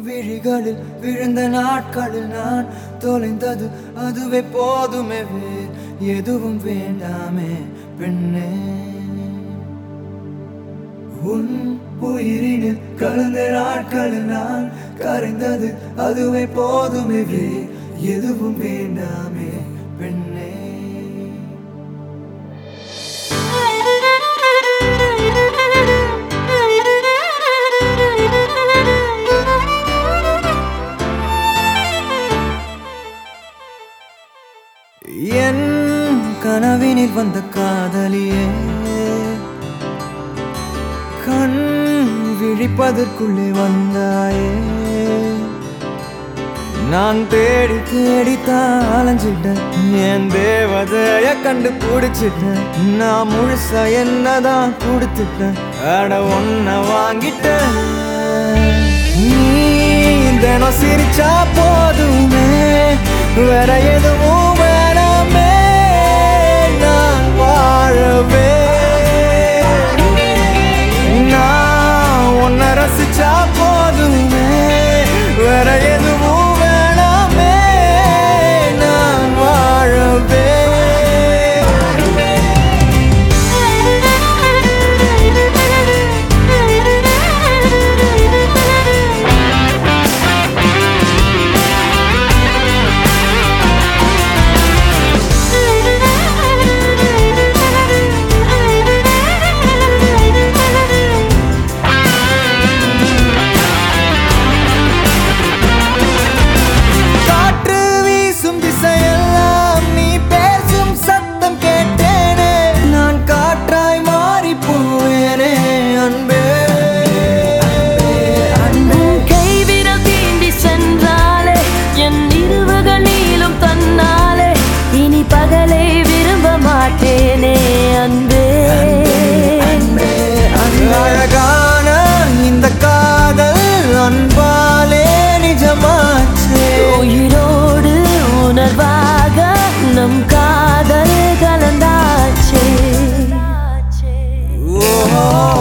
விழிகளில் விழுந்த நாட்களில் நான் தொலைந்தது அதுவே போதுமே வேறு எதுவும் வேண்டாமே பெண்ணே உன் உயிரினில் கலந்த நாட்களில் நான் கரைந்தது அதுவே போதுமே வேறு எதுவும் வேண்டாமே பெண்ணே என் கனவினில் வந்த காதலியே கண் விழிப்பதற்குள்ளே வந்தாயே நான் தேடி தேடி தான் அலைஞ்சிட்டேன் என் தேவதைய கண்டு பிடிச்சிட்டேன் நான் முழுசா என்னதான் கொடுத்துட்டேன் அட ஒன்ன வாங்கிட்டேன் நீ தினம் சிரிச்சா போதுமே வேற எதுவும் வேணாமே நான் வாழவே நான் உன்னை ரசிச்சா போதுமே வேற எதுவும் வேணாமே நான் வாழவே காற்று வீசும் திசையெல்லாம் நீ பேசும் சத்தம் கேட்டேனே நான் காற்றாய் மாறி போவேனே அன்பே அன்பே கைவிரல் தீண்டி சென்றாலே என் இருவுகள் நீளும் தன்னாலே இனி பகலை விரும்ப மாட்டேனே அன்பே அழகான இந்த காதல் அன்பாலே நிஜமாச்சே உயிரோடு உணர்வாக நம் காதல் கலந்தாச்சே ஓ